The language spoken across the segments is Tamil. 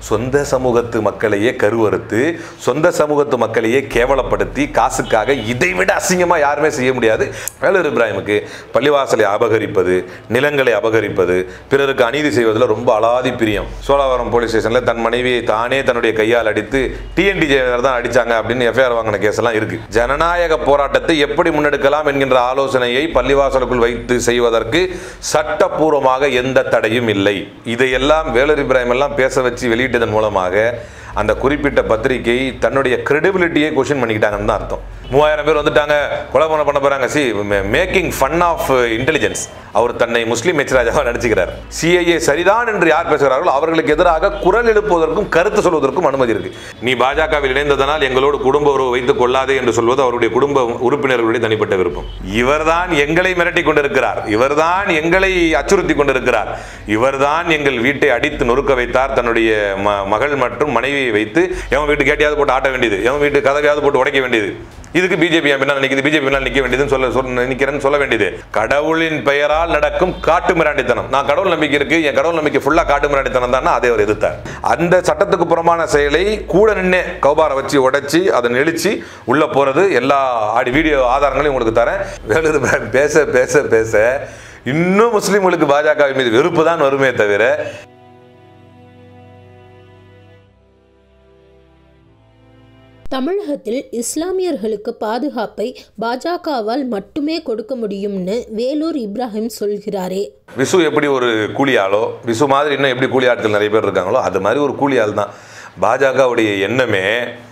சொந்த சமூகத்து மக்களையே கருவறுத்து சொந்த சமூகத்து மக்களையே கேவலப்படுத்தி காசுக்காக இதை விட அசிங்கமாக யாருமே செய்ய முடியாது வேலூர் இப்ராஹிமுக்கு பள்ளிவாசலை அபகரிப்பது நிலங்களை அபகரிப்பது பிறருக்கு அநீதி செய்வதில் ரொம்ப அலாதி பிரியம் சோழாவரம் போலீஸ் ஸ்டேஷனில் தன் மனைவியை தானே தன்னுடைய கையால் அடித்து டிஎன்டி ஜெயலலிதா தான் அடிச்சாங்க அப்படின்னு எஃப்ஐஆர் வாங்கின கேஸ் எல்லாம் இருக்கு ஜனநாயக போராட்டத்தை எப்படி முன்னெடுக்கலாம் என்கின்ற ஆலோசனையை பள்ளிவாசலுக்குள் வைத்து செய்வதற்கு சட்டப்பூர்வமாக எந்த தடையும் இல்லை இதையெல்லாம் வேலூர் இப்ராஹிம் எல்லாம் பேச வச்சு வெளியிட்டதன் மூலமாக அந்த குறிப்பிட்ட பத்திரிகை தன்னுடைய கிரெடிபிலிட்டியை கொஷின் பண்ணிக்கிட்டாங்கன்னு தான் அர்த்தம் மூவாயிரம் பேர் வந்துட்டாங்க கொலை பண்ண பண்ண போறாங்க see making fun of intelligence அவர் தன்னை முஸ்லீம் மெச்சராஜாவாக நடிச்சுக்கிறார் சிஐஏ சரிதான் என்று யார் பேசுகிறார்களோ அவர்களுக்கு எதிராக குரல் எழுப்புவதற்கும் கருத்து சொல்வதற்கும் அனுமதி இருக்கு நீ பாஜகவில் இணைந்ததனால் எங்களோடு குடும்ப உறவு வைத்துக் கொள்ளாதே என்று சொல்வது அவருடைய குடும்ப உறுப்பினர்களுடைய தனிப்பட்ட விருப்பம் இவர்தான் எங்களை மிரட்டி கொண்டிருக்கிறார் இவர்தான் எங்களை அச்சுறுத்தி கொண்டிருக்கிறார் இவர்தான் எங்கள் வீட்டை அடித்து நொறுக்க வைத்தார் தன்னுடைய ம- மகள் மற்றும் மனைவியை வைத்து எவன் வீட்டு கேட்டையாவது போட்டு ஆட்ட வேண்டியது எவன் வீட்டு கதவையாவது போட்டு உடைக்க வேண்டியது இதுக்கு பிஜேபி பின்னால் நிற்குது பிஜேபி பின்னால் நிற்க வேண்டியதுன்னு சொல்ல சொல்ல நிற்கிறேன்னு சொல்ல வேண்டியது கடவுளின் பெயரால் நடக்கும் காட்டு மிராண்டித்தனம் நான் கடவுள் நம்பிக்கை இருக்கு என் கடவுள் நம்பிக்கை ஃபுல்லாக காட்டு மிராண்டித்தனம் தான் அதை அவர் எதிர்த்தார் அந்த சட்டத்துக்கு புறமான செயலை கூட நின்று கௌபாரை வச்சு உடைச்சி அதை நெளிச்சு உள்ள போறது எல்லா ஆடி வீடியோ ஆதாரங்களையும் உங்களுக்கு தரேன் வேலூர் இப்ராஹிம் பேச பேச பேச இன்னும் முஸ்லீம்களுக்கு பாஜக மீது வெறுப்பு தான் வருமே தவிர தமிழகத்தில் இஸ்லாமியர்களுக்கு பாதுகாப்பை பாஜகவால் மட்டுமே கொடுக்க முடியும்னு வேலூர் இப்ராஹிம் சொல்கிறாரே விசு எப்படி ஒரு கூலி ஆளோ விசு மாதிரி இன்னும் எப்படி கூலி ஆட்கள் நிறைய பேர் இருக்காங்களோ அது மாதிரி ஒரு கூலி ஆள் தான் பாஜகவுடைய எண்ணமே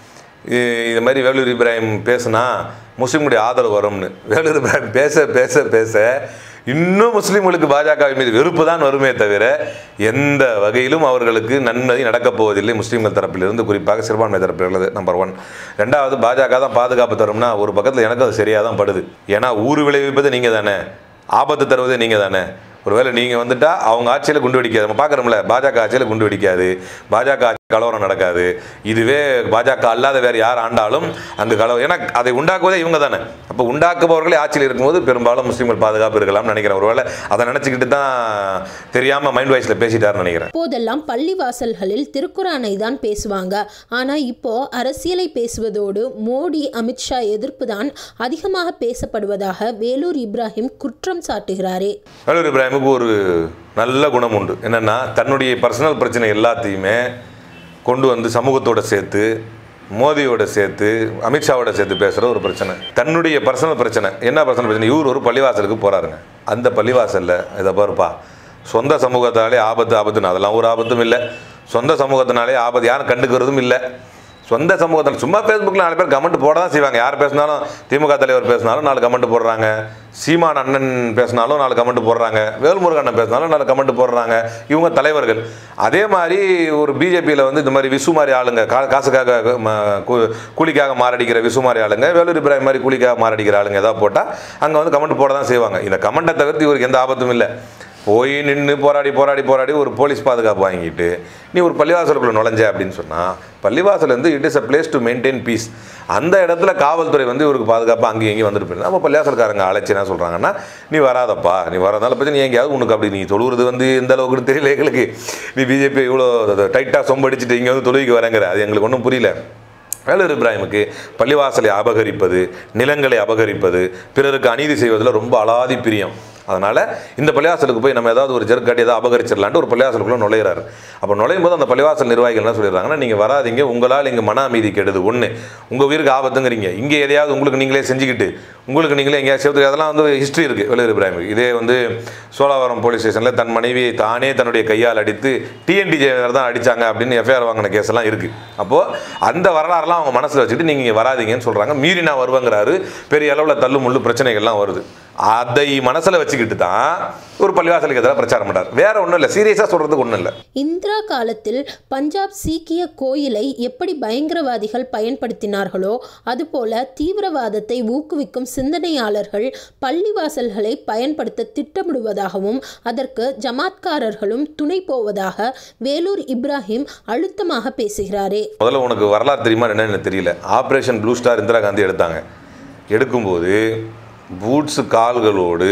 இ- இது மாதிரி வேலூர் இப்ராஹிம் பேசுனா முஸ்லீமுடைய ஆதரவு வரும்னு வேலூர் இப்ராஹிம் பேச பேச பேச இன்னும் முஸ்லீம்களுக்கு பாஜக மீது வெறுப்பு தான் வருமே தவிர எந்த வகையிலும் அவர்களுக்கு நன்மதி நடக்கப் போவதில்லை முஸ்லீம்கள் தரப்பிலிருந்து குறிப்பாக சிறுபான்மை தரப்பில் நம்பர் ஒன் ரெண்டாவது பாஜக தான் பாதுகாப்பு தரும்னா ஒரு பக்கத்தில் எனக்கு அது சரியாக தான் படுது ஏன்னா ஊர் விளைவிப்பது நீங்கள் தானே ஆபத்து தருவதே நீங்கள் தானே ஒருவேளை நீங்கள் வந்துட்டா அவங்க ஆட்சியில் குண்டு வெடிக்காது நம்ம பார்க்குறோம்ல பாஜக ஆட்சியில் குண்டு வெடிக்காது பாஜக ஆட்சி கலவரம் நடக்காது இதுவே பாஜக அல்லாத வேறு யார் ஆண்டாலும் அங்கு கலவரம் ஏன்னா அதை உண்டாக்குவதே இவங்க தானே அப்போ உண்டாக்குபவர்களே ஆட்சியில் இருக்கும்போது பெரும்பாலும் முஸ்லீம்கள் பாதுகாப்பு இருக்கலாம்னு நினைக்கிறேன் ஒருவேளை அதை நினச்சிக்கிட்டு தான் தெரியாமல் மைண்ட் வாய்ஸில் பேசிட்டாருன்னு நினைக்கிறேன் அப்போதெல்லாம் பள்ளி வாசல்களில் திருக்குறானை தான் பேசுவாங்க ஆனா இப்போ அரசியலை பேசுவதோடு மோடி அமித்ஷா எதிர்ப்பு தான் அதிகமாக பேசப்படுவதாக வேலூர் இப்ராஹிம் குற்றம் சாட்டுகிறாரே வேலூர் இப்ராஹிமுக்கு ஒரு நல்ல குணம் உண்டு என்னென்னா தன்னுடைய பர்சனல் பிரச்சனை எல்லாத்தையுமே கொண்டு வந்து சமூகத்தோட சேர்த்து மோதியோட சேர்த்து அமித்ஷாவோட சேர்த்து பேசுகிற ஒரு பிரச்சனை தன்னுடைய பர்சனல் பிரச்சனை என்ன பர்சனல் பிரச்சனை இவர் ஒரு பள்ளிவாசலுக்கு போகிறாருங்க அந்த பள்ளிவாசலில் இதை பாருப்பா சொந்த சமூகத்தாலே ஆபத்து ஆபத்துன்னு அதெல்லாம் ஒரு ஆபத்தும் இல்லை சொந்த சமூகத்தினாலே ஆபத்து யாரும் கண்டுக்கிறதும் இல்லை சொந்த சமூகத்தில் சும்மா ஃபேஸ்புக்கில் நாலு பேர் கமெண்ட் போட தான் செய்வாங்க யார் பேசினாலும் திமுக தலைவர் பேசினாலும் நாலு கமெண்ட் போடுறாங்க சீமான் அண்ணன் பேசினாலும் நாலு கமெண்ட் போடுறாங்க வேல்முருகன் அண்ணன் பேசினாலும் நாலு கமெண்ட் போடுறாங்க இவங்க தலைவர்கள் அதே மாதிரி ஒரு பிஜேபியில் வந்து இந்த மாதிரி விசு மாதிரி ஆளுங்க கா காசுக்காக ம, கூ- கூலிக்காக மாரடிக்கிற விசு மாதிரி ஆளுங்க வேலூர் இப்ராஹிம் மாதிரி கூலிக்காக மாரடிக்கிற ஆளுங்க ஏதாவது போட்டால் அங்கே வந்து கமெண்ட் போட தான் செய்வாங்க இந்த கமெண்ட்டை தவிர்த்து இவருக்கு எந்த ஆபத்தும் இல்லை போய் நின்று போராடி போராடி போராடி ஒரு போலீஸ் பாதுகாப்பு வாங்கிட்டு நீ ஒரு பள்ளிவாசலுக்குள்ள நுழைஞ்ச அப்படின்னு சொன்னால் பள்ளிவாசல் வந்து it is a place to maintain peace அந்த இடத்துல காவல்துறை வந்து இவருக்கு பாதுகாப்பாக அங்கேயும் இங்கேயும் வந்துட்டு போயிருந்தா அப்போ பள்ளிவாசல்காரங்க அழைச்சி என்ன சொல்கிறாங்கன்னா நீ வராதப்பா நீ வராதால பற்றி நீ எங்கேயாவது உனக்கு அப்படி நீ தொழுகிறது வந்து எந்த அளவுக்கு தெரியல எங்களுக்கு நீ பிஜேபி இவ்வளோ டைட்டாக சொம்படிச்சிட்டு இங்கே வந்து தொழுவிக்கு வரங்கிற அது எங்களுக்கு ஒன்றும் புரியல வேலூர் இப்ராஹிமுக்கு பள்ளிவாசலை அபகரிப்பது நிலங்களை அபகரிப்பது பிறருக்கு அநீதி செய்வதில் ரொம்ப அலாதி பிரியம் அதனால் இந்த பள்ளிவாசலுக்கு போய் நம்ம ஏதாவது ஒரு ஜெருக்காட்டி ஏதாவது அபகரிச்சிடலான்ட்டு ஒரு பள்ளிவாசலுக்குள்ள நுழையிறாரு அப்போ நுழையும் போது அந்த பள்ளிவாசல் நிர்வாகிகள் என்ன சொல்லிடுறாங்கன்னா நீங்கள் வராதீங்க உங்களால் இங்கே மன அமைதி கெடுது ஒன்று உங்கள் உயிருக்கு ஆபத்துங்கிறீங்க இங்கே எதையாவது உங்களுக்கு நீங்களே செஞ்சுக்கிட்டு உங்களுக்கு நீங்களே எங்கேயாவது செலுத்து அதெல்லாம் வந்து ஹிஸ்ட்ரி இருக்குது வேலூர் இப்ராஹிமுக்கு இதே வந்து சோழாவரம் போலீஸ் ஸ்டேஷனில் தன் மனைவியை தானே தன்னுடைய கையால் அடித்து டிஎன்டி ஜெயலலிதா தான் அடித்தாங்க அப்படின்னு எஃப்ஐஆர் வாங்கின கேஸ் எல்லாம் இருக்குது அப்போது அந்த வரலாறுலாம் அவங்க மனசில் வச்சுட்டு நீங்கள் இங்கே வராதீங்கன்னு சொல்கிறாங்க மீறி நான் வருவேங்கிறாரு பெரிய அளவில் தள்ளு முள்ளு பிரச்சனைகள்லாம் வருது அதை மனசில் வச்சுக்கிட்டு தான் ஒரு பள்ளிவாசலுக்கு எதிராக பிரச்சாரம் பண்ணுறாரு வேற ஒன்றும் இல்லை சீரியஸாக சொல்கிறதுக்கு ஒன்றும் இல்லை இந்திரா காலத்தில் பஞ்சாப் சீக்கிய கோயிலை எப்படி பயங்கரவாதிகள் பயன்படுத்தினார்களோ அதுபோல தீவிரவாதத்தை ஊக்குவிக்கும் சிந்தனையாளர்கள் பள்ளிவாசல்களை பயன்படுத்த திட்டமிடுவதாகவும் அதற்கு ஜமாத்காரர்களும் துணை போவதாக வேலூர் இப்ராஹிம் அழுத்தமாக பேசுகிறாரே முதல்ல உனக்கு வரலாறு தெரியுமா என்னன்னு எனக்கு தெரியல operation blue star Indira Gandhi எடுத்தாங்க எடுக்கும்போது பூட்ஸு கால்களோடு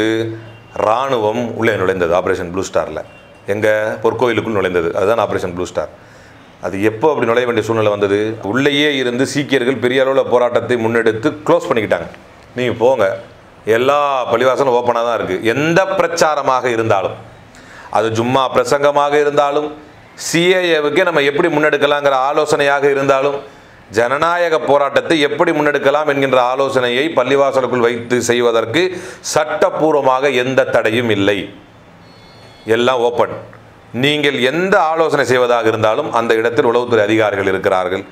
இராணுவம் உள்ளே நுழைந்தது ஆப்ரேஷன் ப்ளூ ஸ்டாரில் எங்கள் பொற்கோயிலுக்குள் நுழைந்தது அதுதான் ஆப்ரேஷன் ப்ளூ ஸ்டார் அது எப்போ அப்படி நுழைய வேண்டிய சூழ்நிலை வந்தது உள்ளேயே இருந்து சீக்கியர்கள் பெரிய அளவில் போராட்டத்தை முன்னெடுத்து க்ளோஸ் பண்ணிக்கிட்டாங்க நீங்கள் போங்க எல்லா பள்ளிவாசலும் ஓப்பனாக தான் இருக்குது எந்த பிரச்சாரமாக இருந்தாலும் அது ஜும்மா பிரசங்கமாக இருந்தாலும் சிஏஏவுக்கு நம்ம எப்படி முன்னெடுக்கலாங்கிற ஆலோசனையாக இருந்தாலும் ஜனநாயக போராட்டத்தை எப்படி முன்னெடுக்கலாம் என்கின்ற ஆலோசனையை பள்ளிவாசலுக்குள் வைத்து செய்வதற்கு சட்டப்பூர்வமாக எந்த தடையும் இல்லை எல்லாம் ஓப்பன் நீங்கள் எந்த ஆலோசனை செய்வதாக இருந்தாலும் அந்த இடத்தில் உளவுத்துறை அதிகாரிகள் இருக்கிறார்கள்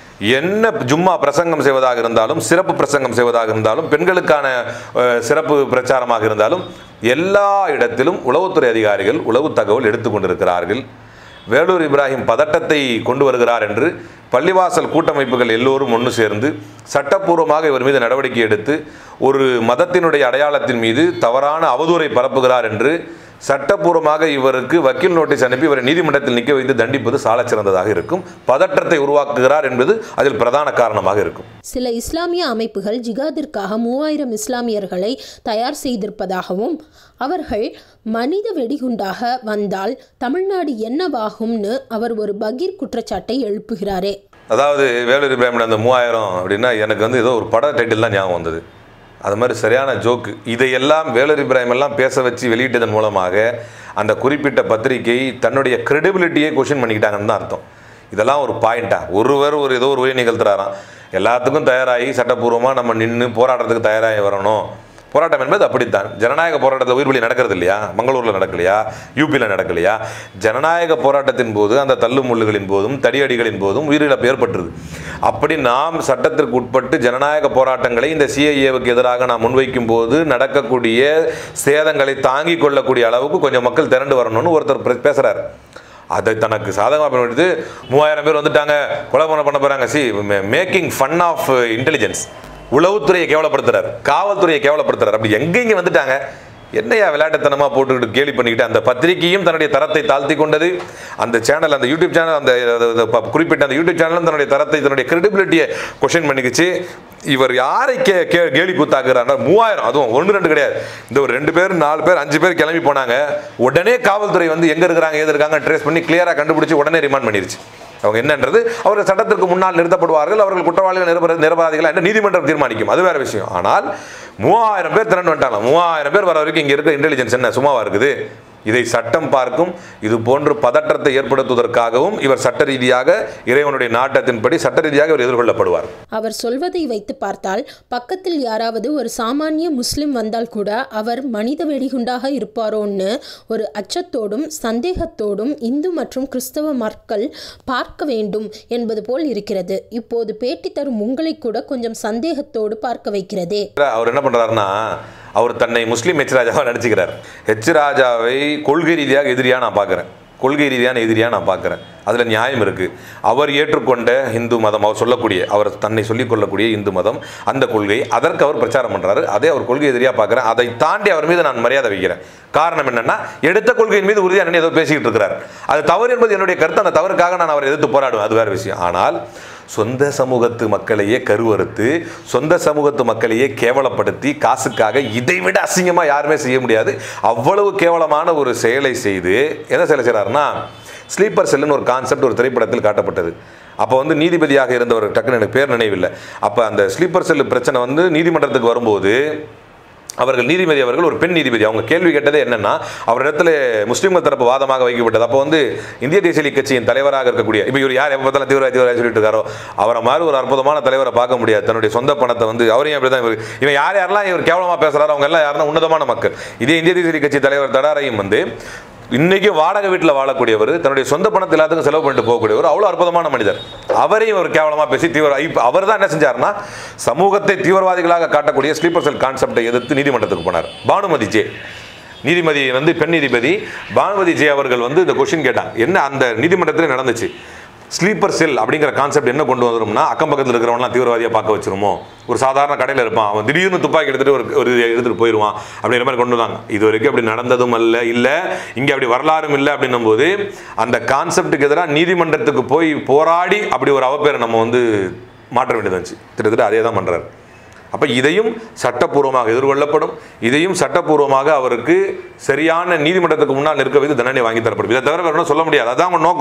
என்ன ஜும்மா பிரசங்கம் செய்வதாக இருந்தாலும் சிறப்பு பிரசங்கம் செய்வதாக இருந்தாலும் பெண்களுக்கான அஹ், சிறப்பு பிரச்சாரமாக இருந்தாலும் எல்லா இடத்திலும் உளவுத்துறை அதிகாரிகள் உளவு தகவல் எடுத்துக்கொண்டிருக்கிறார்கள் வேலூர் இப்ராஹிம் பதட்டத்தை கொண்டு வருகிறார் என்று பள்ளிவாசல் கூட்டமைப்புகள் எல்லோரும் ஒன்று சேர்ந்து சட்டப்பூர்வமாக இவர் மீது நடவடிக்கை எடுத்து ஒரு மதத்தினுடைய அடையாளத்தின் மீது தவறான அவதூறை பரப்புகிறார் என்று சட்டப்பூர்வமாக இவருக்கு வக்கீல் நோட்டீஸ் அனுப்பி இவரை நீதிமன்றத்தில் நிற்க வைத்து தண்டிப்பது சாலச் சிறந்ததாக இருக்கும் பதற்றத்தை உருவாக்குகிறார் என்பது அதில் பிரதான காரணமாக இருக்கும் சில இஸ்லாமிய அமைப்புகள் ஜிகாதிற்காக மூவாயிரம் இஸ்லாமியர்களை தயார் செய்திருப்பதாகவும் அவர்கள் மனித வெடிகுண்டாக வந்தால் தமிழ்நாடு என்னவாகும்னு அவர் ஒரு பகீர் குற்றச்சாட்டை எழுப்புகிறாரே அதாவது வேலூர் இப்ராஹிம் அந்த மூவாயிரம் அப்படின்னா எனக்கு வந்து ஏதோ ஒரு பட டைட்டில் தான் ஞாபகம் வந்தது அது மாதிரி சரியான ஜோக்கு இதையெல்லாம் வேலூர் இப்ராஹிம் எல்லாம் பேச வச்சு வெளியிட்டதன் மூலமாக அந்த குறிப்பிட்ட பத்திரிகை தன்னுடைய கிரெடிபிலிட்டியை கொஷின் பண்ணிக்கிட்டாங்கன்னு தான் அர்த்தம் இதெல்லாம் ஒரு பாயிண்டா ஒருவர் ஒரு ஏதோ ஒரு உரை நிகழ்த்துறாராம் எல்லாத்துக்கும் தயாராகி சட்டப்பூர்வமாக நம்ம நின்று போராடுறதுக்கு தயாராகி வரணும் போராட்டம் என்பது அப்படித்தான் ஜனநாயக போராட்டத்தில் உயிர்வழி நடக்கிறது இல்லையா மங்களூரில் நடக்கலையா யூபியில் நடக்கலையா ஜனநாயக போராட்டத்தின் போது அந்த தள்ளுமுள்ளுகளின் போதும் தடியடிகளின் போதும் உயிரிழப்பு ஏற்பட்டுருது அப்படி நாம் சட்டத்திற்கு உட்பட்டு ஜனநாயக போராட்டங்களை இந்த சிஐஏவுக்கு எதிராக நாம் முன்வைக்கும் போது நடக்கக்கூடிய சேதங்களை தாங்கிக் கொள்ளக்கூடிய அளவுக்கு கொஞ்சம் மக்கள் திரண்டு வரணும்னு ஒருத்தர் பே- பேசுறாரு அதை தனக்கு சாதகமாக பயன்படுத்தி மூவாயிரம் பேர் வந்துட்டாங்க கொலை பண்ண பண்ண போறாங்க see making fun of intelligence உளவுத்துறையை கேவலப்படுத்துறாரு காவல்துறையை கேவலப்படுத்துறாரு அப்படி எங்கெங்க வந்துட்டாங்க என்னையா விளையாட்டுத்தனமா போட்டுக்கிட்டு கேலி பண்ணிக்கிட்டு அந்த பத்திரிகையும் தன்னுடைய தரத்தை தாழ்த்தி கொண்டது அந்த சேனல் அந்த யூடியூப் சேனல் அந்த அந்த ப- குறிப்பிட்ட அந்த யூடியூப் சேனலும் தன்னுடைய தரத்தை தன்னுடைய கிரெடிபிலிட்டியை கொஷின் பண்ணிக்கிச்சு இவர் யாரை கே கே கேலி கூத்தாக்குறாருன்னா மூவாயிரம் அதுவும் ஒன்று ரெண்டு கிடையாது இந்த ஒரு ரெண்டு பேர் நாலு பேர் அஞ்சு பேர் கிளம்பி போனாங்க உடனே காவல்துறை வந்து எங்க இருக்கிறாங்க ஏது இருக்காங்க ட்ரேஸ் பண்ணி கிளியரா கண்டுபிடிச்சு உடனே ரிமாண்ட் பண்ணிருச்சு அவங்க என்னன்றது அவர்கள் சட்டத்திற்கு முன்னால் நிறுத்தப்படுவார்கள் அவர்கள் குற்றவாளிகள் நிரபர நிரபராதிகள் என்று நீதிமன்றம் தீர்மானிக்கும் அது வேற விஷயம் ஆனால் மூவாயிரம் பேர் திரண்டு வந்துட்டாங்க மூவாயிரம் பேர் வர வரைக்கும் இங்க இருக்க இன்டெலிஜென்ஸ் என்ன சும்மாவா இருக்குது இதை சட்டம் பார்க்கும் இது போன்று பதற்றத்தை ஏற்படுத்துவதற்காகவும் இவர் சட்ட ரீதியாக இறைவனுடைய நாட்டத்தின்படி சட்ட ரீதியாக இவர் எதிர்கொள்ளப்படுவார் அவர் சொல்வதை வைத்து பார்த்தால் பக்கத்தில் யாராவது ஒரு சாமானிய முஸ்லிம் வந்தால் கூட அவர் மனித வெடிகுண்டாக இருப்பாரோன்னு ஒரு அச்சத்தோடும் சந்தேகத்தோடும் இந்து மற்றும் கிறிஸ்தவ மக்கள் பார்க்க வேண்டும் என்பது போல் இருக்கிறது இப்போது பேட்டி தரும் உங்களை கூட கொஞ்சம் சந்தேகத்தோடு பார்க்க வைக்கிறதே அவர் என்ன பண்றாருன்னா அவர் தன்னை முஸ்லீம் ஹெச் ராஜாவை நினச்சிக்கிறார் ஹெச் ராஜாவை கொள்கை ரீதியாக எதிரியாக நான் பார்க்குறேன் கொள்கை ரீதியான எதிரியாக நான் பார்க்குறேன் அதில் நியாயம் இருக்குது அவர் ஏற்றுக்கொண்ட இந்து மதம் அவர் சொல்லக்கூடிய அவர் தன்னை சொல்லிக் கொள்ளக்கூடிய இந்து மதம் அந்த கொள்கை அதற்கு அவர் பிரச்சாரம் பண்ணுறாரு அதே அவர் கொள்கை எதிரியாக பார்க்குறேன் அதை தாண்டி அவர் மீது நான் மரியாதை வைக்கிறேன் காரணம் என்னன்னா எடுத்த கொள்கையின் மீது உறுதியாக நின்று ஏதோ பேசிக்கிட்டு இருக்கிறார் அது தவறு என்பது என்னுடைய கருத்து அந்த தவறுக்காக நான் அவரை எதிர்த்து போராடுவேன் அது வேறு விஷயம் ஆனால் சொந்த சமூகத்து மக்களையே கருவறுத்து சொந்த சமூகத்து மக்களையே கேவலப்படுத்தி காசுக்காக இதைவிட அசிங்கமா யாருமே செய்ய முடியாது அவ்வளவு கேவலமான ஒரு செயலை செய்து என்ன செயலை செய்றாருன்னா ஸ்லீப்பர் செல்லுன்னு ஒரு கான்செப்ட் ஒரு திரைப்படத்தில் காட்டப்பட்டது அப்போ வந்து நீதிபதியாக இருந்தவர் டக்குன்னு எனக்கு பேர் நினைவில்லை அப்போ அந்த ஸ்லீப்பர் செல்லு பிரச்சனை வந்து நீதிமன்றத்துக்கு வரும்போது அவர்கள் நீதிபதி அவர்கள் ஒரு பெண் நீதிபதி அவங்க கேள்வி கேட்டதே என்னன்னா அவரிடத்துல முஸ்லீம்கள் தரப்பு வாதமாக வைக்கப்பட்டது அப்போ வந்து இந்திய தேசிய லீக் கட்சியின் தலைவராக இருக்கக்கூடிய இப்போ இவர் யார் எப்போ பார்த்தாலும் தீவிரவாதி தீவிரவாதி சொல்லிட்டு இருக்காரோ அவரை மாதிரி ஒரு அற்புதமான தலைவரை பார்க்க முடியாது தன்னுடைய சொந்த பணத்தை வந்து அவரையும் அப்படி தான் இவர் இவன் யார் யாரெல்லாம் இவர் கேவலமாக பேசுறாரோ அவங்க எல்லாம் யாருன்னா உன்னதமான மக்கள் இதே இந்திய தேசிய லீக் கட்சி தலைவர் தடாரையும் வந்து இன்னைக்கு வாடகை வீட்டில் வாழக்கூடியவர் தன்னுடைய சொந்த பணத்தை எல்லாத்துக்கும் செலவு பண்ணிட்டு போகக்கூடியவர் அவ்வளோ அற்புதமான மனிதர் அவரையும் ஒரு கேவலமாக பேசி தீவிர இப்போ அவர் தான் என்ன செஞ்சாருன்னா சமூகத்தை தீவிரவாதிகளாக காட்டக்கூடிய ஸ்லீப்பர் செல் கான்செப்டை எதிர்த்து நீதிமன்றத்துக்கு போனார் பானுமதி ஜே நீதிபதி வந்து பெண் நீதிபதி பானுமதி ஜே அவர்கள் வந்து இந்த கொஷின் கேட்டாங்க என்ன அந்த நீதிமன்றத்தில் நடந்துச்சு ஸ்லீப்பர் செல் அப்படிங்கிற கான்செப்ட் என்ன கொண்டு வந்துரும்னா அக்கம் பக்கத்தில் இருக்கிறவன்லாம் தீவிரவாதியாக பார்க்க வச்சிருமோ ஒரு சாதாரண கடையில் இருப்பான் அவன் திடீர்னு துப்பாக்கி எடுத்துட்டு ஒரு ஒரு எடுத்துட்டு போயிடுவான் அப்படிங்கிற மாதிரி கொண்டு வந்தாங்க இது வரைக்கும் அப்படி நடந்ததும் அல்ல இல்லை இங்கே அப்படி வரலாறும் இல்லை அப்படின்னும் போது அந்த கான்செப்டுக்கு எதிராக நீதிமன்றத்துக்கு போய் போராடி அப்படி ஒரு அவப்பேரை நம்ம வந்து மாற்ற வேண்டியது இருந்துச்சு கிட்டத்தட்ட அதே தான் பண்ணுறாரு அப்போ இதையும் சட்டப்பூர்வமாக எதிர்கொள்ளப்படும் இதையும் சட்டப்பூர்வமாக அவருக்கு சரியான நீதிமன்றத்துக்கு முன்னால் நிற்க வைத்து தண்டனை வாங்கி தரப்படும் இதை தவிர வேற ஒன்றும் சொல்ல முடியாது அதான் அவங்க நோக்கம்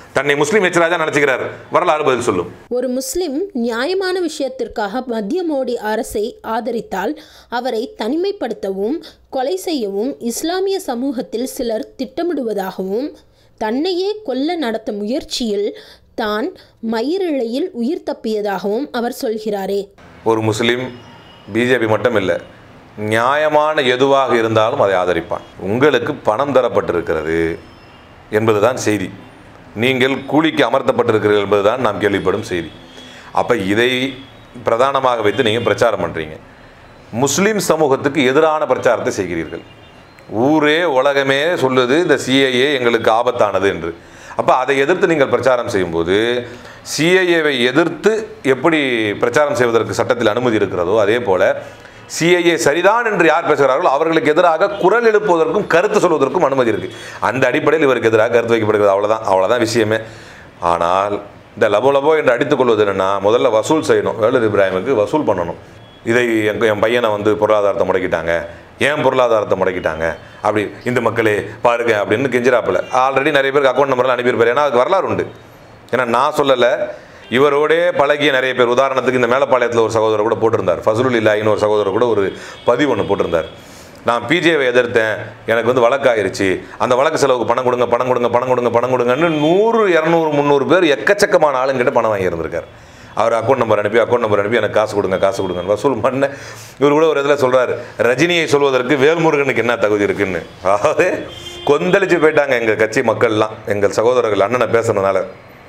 தன்னை முஸ்லீம் எச் ராஜா நினச்சிக்கிறார் வரலாறு பதில் சொல்லும் ஒரு முஸ்லிம் நியாயமான விஷயத்திற்காக மத்திய மோடி அரசை ஆதரித்தால் அவரை தனிமைப்படுத்தவும் கொலை செய்யவும் இஸ்லாமிய சமூகத்தில் சிலர் திட்டமிடுவதாகவும் தன்னையே கொல்ல நடத்த முயற்சியில் தான் மயிரிழையில் உயிர் தப்பியதாகவும் அவர் சொல்கிறாரே ஒரு முஸ்லீம் பிஜேபி மட்டும் இல்லை நியாயமான எதுவாக இருந்தாலும் அதை ஆதரிப்பான் உங்களுக்கு பணம் தரப்பட்டிருக்கிறது என்பதுதான் செய்தி நீங்கள் கூலிக்கு அமர்த்தப்பட்டிருக்கிறீர்கள் என்பதுதான் நாம் கேள்விப்படும் செய்தி அப்போ இதை பிரதானமாக வைத்து நீங்கள் பிரச்சாரம் பண்ணுறீங்க முஸ்லீம் சமூகத்துக்கு எதிரான பிரச்சாரத்தை செய்கிறீர்கள் ஊரே உலகமே சொல்லுது இந்த சிஏஏ எங்களுக்கு ஆபத்தானது என்று அப்போ அதை எதிர்த்து நீங்கள் பிரச்சாரம் செய்யும்போது சிஏஏவை எதிர்த்து எப்படி பிரச்சாரம் செய்வதற்கு சட்டத்தில் அனுமதி இருக்கிறதோ அதே போல சிஐஏ சரிதான் என்று யார் பேசுகிறார்களோ அவர்களுக்கு எதிராக குரல் எழுப்புவதற்கும் கருத்து சொல்வதற்கும் அனுமதி இருக்கு அந்த அடிப்படையில் இவருக்கு எதிராக கருத்து வைக்கப்படுகிறது அவ்வளவுதான் அவ்வளவுதான் விஷயமே ஆனால் இந்த லபோ லபோ என்று அடித்துக் கொள்வது என்னன்னா முதல்ல வசூல் செய்யணும் வேலூர் இப்ராஹிமுக்கு வசூல் பண்ணணும் இதை என் என் பையனை வந்து பொருளாதாரத்தை முடக்கிட்டாங்க ஏன் பொருளாதாரத்தை முடக்கிட்டாங்க அப்படி இந்த மக்களே பாருங்க அப்படின்னு கெஞ்சிராப்பில் ஆல்ரெடி நிறைய பேருக்கு அக்கௌண்ட் நம்பர்லாம் அனுப்பியிருப்பாரு ஏன்னா அதுக்கு வரலாறு உண்டு ஏன்னா நான் சொல்லலை இவரோடே பழகிய நிறைய பேர் உதாரணத்துக்கு இந்த மேலப்பாளையத்தில் ஒரு சகோதரர் கூட போட்டிருந்தார் ஃபசலுல் இல்லாயின்னு ஒரு சகோதரர் கூட ஒரு பதிவு ஒன்று போட்டிருந்தார் நான் பிஜேவை எதிர்த்தேன் எனக்கு வந்து வழக்காயிருச்சு அந்த வழக்கு செலவுக்கு பணம் கொடுங்க பணம் கொடுங்க பணம் கொடுங்க பணம் கொடுங்கன்னு நூறு இரநூறு முந்நூறு பேர் எக்கச்சக்கமான ஆளுங்கிட்ட பணம் வாங்கியிருந்திருக்கார் அவர் அக்கௌண்ட் நம்பர் அனுப்பி அக்கௌண்ட் நம்பர் அனுப்பி எனக்கு காசு கொடுங்க காசு கொடுங்க வசூல் பண்ண இவர் கூட ஒரு இதில் சொல்றாரு ரஜினியை சொல்வதற்கு வேல்முருகனுக்கு என்ன தகுதி இருக்குன்னு அதாவது கொந்தளிச்சு போயிட்டாங்க எங்கள் கட்சி மக்கள்லாம் எங்கள் சகோதரர்கள் அண்ணனை பேசுனதுனால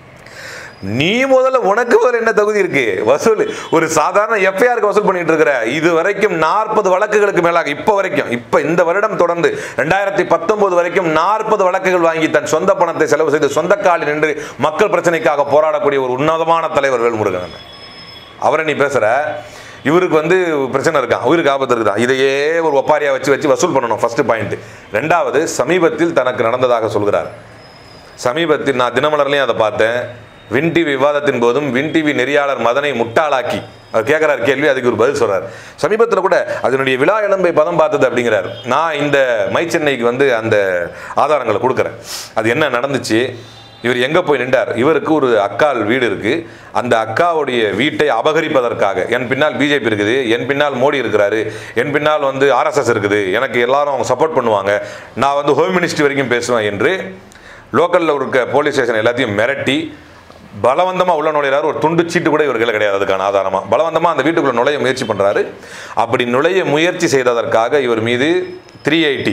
நீ முதல்ல உனக்கு முதல்ல என்ன தகுதி இருக்கு வசூல் ஒரு சாதாரண எஃப்ஐஆருக்கு வசூல் பண்ணிட்டு இருக்கிற இது வரைக்கும் நாற்பது வழக்குகளுக்கு மேலாக இப்போ வரைக்கும் இப்போ இந்த வருடம் தொடர்ந்து ரெண்டாயிரத்தி பத்தொன்பது வரைக்கும் நாற்பது வழக்குகள் வாங்கி தன் சொந்த பணத்தை செலவு செய்து சொந்த காலில் நின்று மக்கள் பிரச்சனைக்காக போராடக்கூடிய ஒரு உன்னதமான தலைவர் வேல்முருகன் அண்ணன். அவரை நீ பேசுற இவருக்கு வந்து பிரச்சனை இருக்கான் உயிருக்கு ஆபத்து இருக்குதான் இதையே ஒரு ஒப்பாரியா வச்சு வச்சு வசூல் பண்ணணும் ஃபர்ஸ்ட் பாயிண்ட் ரெண்டாவது சமீபத்தில் தனக்கு நடந்ததாக சொல்கிறார் சமீபத்தில் நான் தினமலர்லையும் அதை பார்த்தேன் வின் டிவி விவாதத்தின் போதும் வின் டிவி நெறியாளர் மதனை முட்டாளாக்கி அவர் கேட்குறாரு கேள்வி அதுக்கு ஒரு பதில் சொல்றார் சமீபத்தில் கூட அதனுடைய விழா இளம்பை பதம் பார்த்தது அப்படிங்கிறார் நான் இந்த மை சென்னைக்கு வந்து அந்த ஆதாரங்களை கொடுக்குறேன் அது என்ன நடந்துச்சு இவர் எங்கே போய் நின்றார் இவருக்கு ஒரு அக்கால் வீடு இருக்கு அந்த அக்காவுடைய வீட்டை அபகரிப்பதற்காக என் பின்னால் பிஜேபி இருக்குது என் பின்னால் மோடி இருக்கிறாரு என் பின்னால் வந்து ஆர்எஸ்எஸ் இருக்குது எனக்கு எல்லாரும் அவங்க சப்போர்ட் பண்ணுவாங்க நான் வந்து ஹோம் மினிஸ்ட்ரி வரைக்கும் பேசுவேன் என்று லோக்கலில் இருக்க போலீஸ் ஸ்டேஷன் எல்லாத்தையும் மிரட்டி பலவந்தமாக உள்ள நுழையிறாரு ஒரு துண்டு சீட்டு கூட இவர்கள் கிடையாது அதுக்கான ஆதாரமாக பலவந்தமாக அந்த வீட்டுக்குள்ள நுழைய முயற்சி பண்ணுறாரு அப்படி நுழைய முயற்சி செய்ததற்காக இவர் மீது த்ரீ எயிட்டி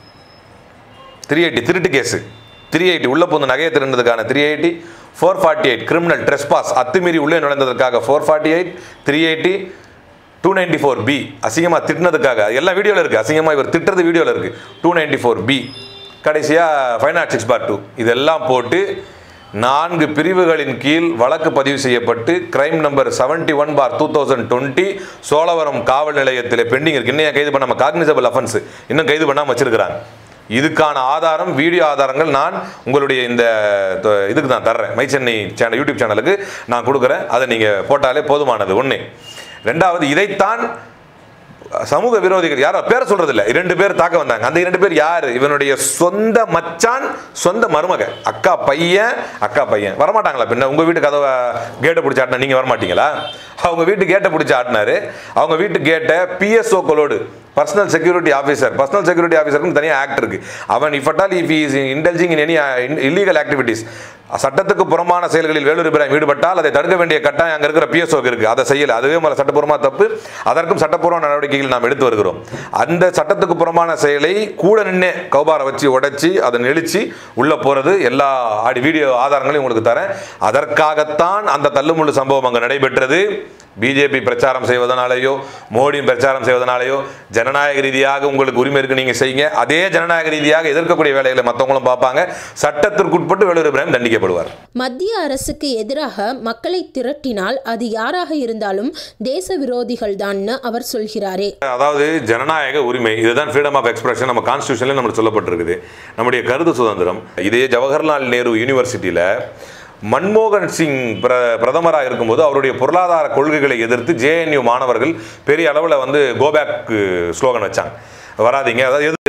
த்ரீ எயிட்டி திருட்டு கேஸு த்ரீ எயிட்டி உள்ள புந்து நகையை திருந்ததுக்கான three eighty four forty eight criminal trespass அத்துமீறி உள்ளே நுழைந்ததற்காக four forty eight three eighty two ninety four B அசிங்கமாக திட்டினதுக்காக எல்லாம் வீடியோவில் இருக்குது அசிங்கமாக இவர் திட்டுறது வீடியோவில் இருக்குது டூ நைன்டி ஃபோர் பி கடைசியாக five not six bar two இதெல்லாம் போட்டு நான்கு பிரிவுகளின் கீழ் வழக்கு பதிவு செய்யப்பட்டு crime number seventy one bar two thousand twenty Cholavaram காவல் நிலையத்தில் பெண்டிங் இருக்கு இன்னும் ஏன் கைது பண்ணாம காக்னிசபிள் அஃபென்ஸ் இன்னும் கைது பண்ணாமல் வச்சிருக்கிறாங்க இதுக்கான ஆதாரம் வீடியோ ஆதாரங்கள் நான் உங்களுடைய இந்த த- இதுக்கு நான் தர்றேன் மை சென்னை சேனல் யூடியூப் சேனலுக்கு நான் கொடுக்குறேன் அதை நீங்கள் போட்டாலே போதுமானது ஒன்று ரெண்டாவது இதைத்தான் சமூக விரோதிகள் யாரோ பேரை சொல்றது இல்ல இரண்டு பேர் தாக்க வந்தாங்க அந்த இரண்டு பேர் யாரு இவனுடைய சொந்த மச்சான் சொந்த மருமக அக்கா பையன் அக்கா பையன் வரமாட்டாங்களா பின்ன உங்க வீட்டு கதவை கேட்டை பிடிச்சி ஆட்டினா நீங்க வரமாட்டீங்களா அவங்க வீட்டு கேட்டை பிடிச்சி ஆட்டினாரு அவங்க வீட்டு கேட்டை பிஎஸ்ஓ கொலோடு personal security officer personal security ஆஃபீஸருக்கு தனியாக ஆக்ட் இருக்கு அவன் if at all if is indulging in any illegal activities சட்டத்துக்கு புறமான செயல்களில் வேலூர் இப்ராஹிம் ஈடுபட்டால் அதை தடுக்க வேண்டிய கட்டாயம் அங்கே இருக்கிற பிஎஸ்ஓக்கு இருக்கு அதை செய்யல அதுவே முதல்ல சட்டப்பூர்வமாக தப்பு அதற்கும் சட்டப்பூர்வ நடவடிக்கைகள் நாம் எடுத்து வருகிறோம் அந்த சட்டத்துக்கு புறமான செயலை கூட நின்று கௌபாரை வச்சு உடைச்சி அதை நெளிச்சு உள்ள போறது எல்லா ஆடி வீடியோ ஆதாரங்களையும் உங்களுக்கு தரேன் அதற்காகத்தான் அந்த தள்ளுமுள்ளு சம்பவம் அங்கே நடைபெற்றது பிஜேபி பிரச்சாரம் செய்வதனாலேயோ மோடி பிரச்சாரம் செய்வதனாலேயோ ஜனநாயக ரீதியாக உங்களுக்கு உரிமை இருக்கு நீங்க செய்யுங்க அதே ஜனநாயக ரீதியாக எதிர்க்கக்கூடிய வேலைகளை மற்றவங்களும் பார்ப்பாங்க சட்டத்திற்குட்பட்டு வேலூர் இப்ராஹிம் தண்டிக்கப்படுவார் மத்திய அரசுக்கு எதிராக மக்களை திரட்டினால் அது யாராக இருந்தாலும் தேச விரோதிகள் தான்னு அவர் சொல்கிறாரே அதாவது ஜனநாயக உரிமை இதுதான் ஃப்ரீடம் ஆஃப் எக்ஸ்பிரஷன் நம்ம கான்ஸ்டியூஷன்ல நமக்கு சொல்லப்பட்டிருக்குது நம்முடைய கருத்து சுதந்திரம் இதே ஜவஹர்லால் நேரு யூனிவர்சிட்டியில மன்மோகன் சிங் பிர பிரதமராக இருக்கும்போது அவருடைய பொருளாதார கொள்கைகளை எதிர்த்து ஜேஎன்யூ மாணவர்கள் பெரிய அளவில் வந்து கோபேக் ஸ்லோகன் வச்சாங்க வராதீங்க அதாவது எது-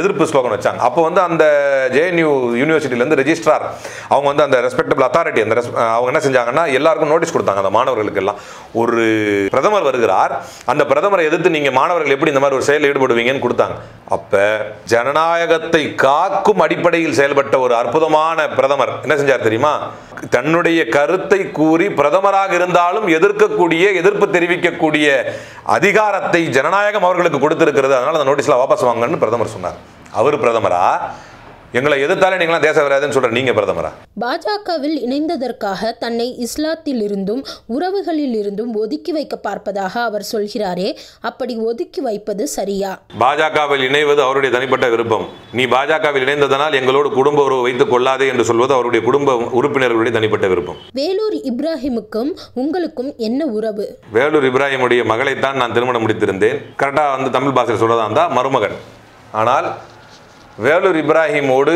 எதிர்ப்பு ஸ்லோகன் வச்சாங்க அப்போ வந்து அந்த ஜேஎன்யூ யூனிவர்சிட்டியிலேருந்து ரெஜிஸ்ட்ரார் அவங்க வந்து அந்த ரெஸ்பெக்டபிள் அத்தாரிட்டி அந்த res- அவங்க என்ன செஞ்சாங்கன்னா எல்லாருக்கும் நோட்டீஸ் கொடுத்தாங்க அந்த மாணவர்களுக்கு எல்லாம் ஒரு பிரதமர் வருகிறார் அந்த பிரதமரை எதிர்த்து நீங்கள் மாணவர்கள் எப்படி இந்த மாதிரி ஒரு செயலில் ஈடுபடுவீங்கன்னு கொடுத்தாங்க அப்போ ஜனநாயகத்தை காக்கும் அடிப்படையில் செயல்பட்ட ஒரு அற்புதமான பிரதமர் என்ன செஞ்சார் தெரியுமா தன்னுடைய கருத்தை கூறி பிரதமராக இருந்தாலும் எதிர்க்கக்கூடிய எதிர்ப்பு தெரிவிக்கக்கூடிய அதிகாரத்தை ஜனநாயகம் அவர்களுக்கு கொடுத்திருக்கிறது அதனால அந்த நோட்டீஸ்ல வாபஸ் வாங்கன்னு பிரதமர் சொன்னார் அவர் பிரதமரா எங்களை எதிர்த்தாலே நீங்களாம் தேச விராதுன்னு சொல்ற நீங்க பிரதமரா பாஜகவில் இணைந்ததற்காக தன்னை இஸ்லாத்திலிருந்தும் உறவுகளிலிருந்தும் ஒதுக்கி வைக்க பார்ப்பதாக அவர் சொல்கிறாரே அப்படி ஒதுக்கி வைப்பது சரியா பாஜகவில் இணைவது அவருடைய தனிப்பட்ட விருப்பம் நீ பாஜகவில் இணைந்ததனால் எங்களோடு குடும்ப உறவு வைத்துக் கொள்ளாதே என்று சொல்வது அவருடைய குடும்ப உறுப்பினர்களுடைய தனிப்பட்ட விருப்பம் வேலூர் இப்ராஹிமுக்கும் உங்களுக்கும் என்ன உறவு வேலூர் இப்ராஹிமுடைய மகளைத்தான் நான் திருமணம் முடித்திருந்தேன் கரெக்டாக வந்து தமிழ் பாஷையில் சொல்றதா இருந்தால் மருமகன் ஆனால் வேலூர் இப்ராஹிமோடு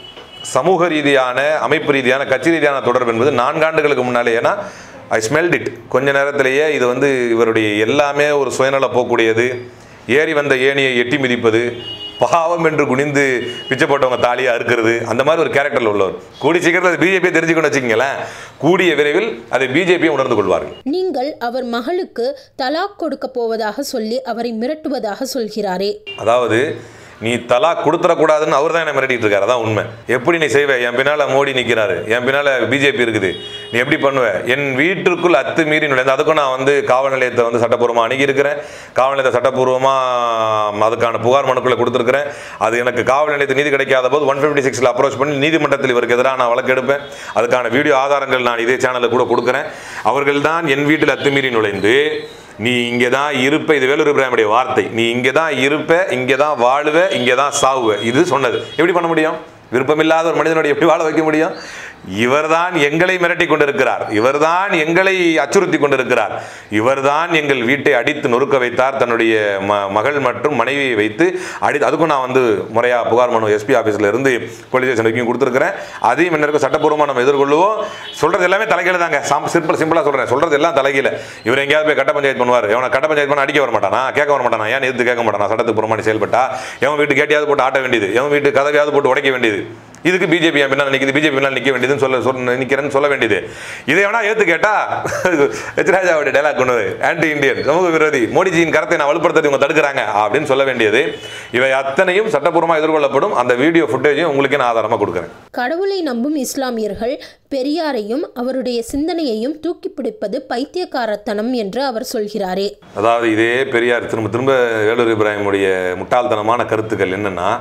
சமூக ரீதியான அமைப்பு ரீதியான கட்சி ரீதியான தொடர்பு என்பது நான்காண்டுகளுக்கு முன்னாலே ஏன்னா ஐ ஸ்மெல்ட் இட் கொஞ்ச நேரத்திலேயே இது வந்து இவருடைய எல்லாமே ஒரு சுயநல போக்கூடியது ஏறி வந்த ஏணியை எட்டி மிதிப்பது பாவம் என்று குனிந்து பிச்சை போட்டவங்க தாலியை அறுக்கிறது அந்த மாதிரி ஒரு கேரக்டரில் உள்ளவர் கூடி சீக்கிரத்தில் அது பிஜேபியை தெரிஞ்சுக்கணும் வச்சுக்கங்களேன் கூடிய விரைவில் அதை பிஜேபியை உணர்ந்து கொள்வார்கள் நீங்கள் அவர் மகளுக்கு தலாக் கொடுக்க போவதாக சொல்லி அவரை மிரட்டுவதாக சொல்கிறாரே அதாவது நீ தலா கொடுத்துடக்கூடாதுன்னு அவர் தான் என்ன மிரட்டிட்டு இருக்காரு அதான் உண்மை எப்படி நீ செய்வ என் பின்னால மோடி நிற்கிறாரு என் பின்னால பிஜேபி இருக்குது நீ எப்படி பண்ணுவ என் வீட்டிற்குள் அத்து மீறி நுழைந்து அதுக்கும் நான் வந்து காவல் நிலையத்தை வந்து சட்டப்பூர்வமாக அணுகியிருக்கிறேன் காவல் நிலையத்தை சட்டப்பூர்வமாக அதுக்கான புகார் மனுக்களை கொடுத்துருக்கிறேன் அது எனக்கு காவல் நிலையத்து நீதி கிடைக்காத போது ஒன் ஃபிஃப்டி சிக்ஸில் அப்ரோச் பண்ணி நீதிமன்றத்தில் இவருக்கு எதிராக நான் வழக்கு எடுப்பேன் அதுக்கான வீடியோ ஆதாரங்கள் நான் இதே சேனலில் கூட கொடுக்குறேன் அவர்கள் தான் என் வீட்டில் அத்துமீறி நுழைந்து நீ இங்கே தான் இருப்ப இது வேலூர் இப்ராஹிமுடைய வார்த்தை நீ இங்கே தான் இருப்ப இங்கே தான் வாழுவ இங்கே தான் சாவுவ இது சொன்னது எப்படி பண்ண முடியும் விருப்பமில்லாத ஒரு மனிதனுடைய எப்படி வாழ வைக்க முடியும் இவர்தான் எங்களை மிரட்டி கொண்டிருக்கிறார் இவர்தான் எங்களை அச்சுறுத்தி கொண்டிருக்கிறார் இவர்தான் எங்கள் வீட்டை அடித்து நொறுக்க வைத்தார் தன்னுடைய ம மகள் மற்றும் மனைவியை வைத்து அடி அதுக்கும் நான் வந்து முறையாக புகார் மனு எஸ்பி ஆஃபீஸில் இருந்து போலீஸ் ஸ்டேஷன் வரைக்கும் கொடுத்துருக்கிறேன் அதையும் என்ன சட்டப்பூர்வமாக நம்ம எதிர்கொள்ளுவோம் சொல்றது எல்லாமே தலைகீழ தாங்க சிம்பிள் சிம்பிளாக சொல்கிறேன் சொல்றது எல்லாம் தலைகீழ இவர் எங்கேயாவது போய் கட்ட பஞ்சாயத்து பண்ணுவார் எவனை கட்ட பஞ்சாயத்து பண்ண அடிக்க வர மாட்டானா கேட்க வர மாட்டானா ஏன் எதிர்த்து கேட்க மாட்டானா சட்டத்துக்கு புறமாணி செயல்பட்டா எவன் வீட்டு கேட்டியாவது போட்டு ஆட்ட வேண்டியது எவன் வீட்டு கதவையாவது போட்டு உடைக்க வேண்டியது இதுக்கு பிஜேபி என் பின்னால் நிற்கிது பிஜேபி பின்னால் நிற்க வேண்டியதுன்னு சொல்ல சொல்ல நிற்கிறேன்னு சொல்ல வேண்டியது இதை வேணா ஏற்று கேட்டா எச்ராஜாவுடைய டைலாக் கொண்டு ஆன்டி இந்தியன் சமூக விரோதி மோடிஜியின் கரத்தை நான் வலுப்படுத்துறது இவங்க தடுக்கிறாங்க அப்படின்னு சொல்ல வேண்டியது இவை அத்தனையும் சட்டப்பூர்வமாக எதிர்கொள்ளப்படும் அந்த வீடியோ ஃபுட்டேஜையும் உங்களுக்கு நான் ஆதாரமாக கொடுக்குறேன் கடவுளை நம்பும் இஸ்லாமியர்கள் பெரியாரையும் அவருடைய சிந்தனையையும் தூக்கி பிடிப்பது பைத்தியக்காரத்தனம் என்று அவர் சொல்கிறாரே அதாவது இதே பெரியார் திரும்ப திரும்ப வேலூர் இப்ராஹிமுடைய முட்டாள்தனமான கருத்துக்கள் என்னன்னா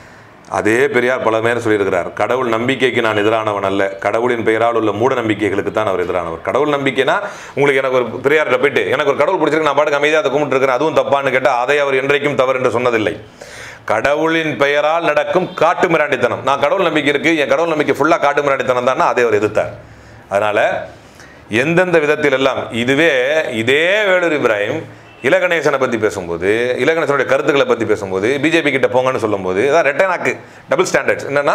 அதே பெரியார் பல பேர் சொல்லியிருக்கிறார் கடவுள் நம்பிக்கைக்கு நான் எதிரானவன் அல்ல கடவுளின் பெயரால் உள்ள மூட நம்பிக்கைகளுக்கு தான் அவர் எதிரானவர் கடவுள் நம்பிக்கைனா உங்களுக்கு எனக்கு ஒரு பெரியார்கிட்ட போயிட்டு எனக்கு ஒரு கடவுள் பிடிச்சிருக்கு நான் பாட்டுக்கு அமைதியாக அதை கும்பிட்டு இருக்கிறேன் அதுவும் தப்பான்னு கேட்டால் அதை அவர் என்றைக்கும் தவறு என்று சொன்னதில்லை கடவுளின் பெயரால் நடக்கும் காட்டு மிராண்டித்தனம் நான் கடவுள் நம்பிக்கை இருக்கு என் கடவுள் நம்பிக்கை ஃபுல்லாக காட்டு மிராண்டித்தனம் தான் அதை அவர் எதிர்த்தார் அதனால எந்தெந்த விதத்தில் எல்லாம் இதுவே இதே வேலூர் இப்ராஹிம் இலகணேசனை பற்றி பேசும்போது இலகணேசனுடைய கருத்துக்களை பற்றி பேசும்போது பிஜேபி கிட்ட போங்கன்னு சொல்லும்போது அதான் ரெட்டனாக்கு டபுள் ஸ்டாண்டர்ட்ஸ் என்னன்னா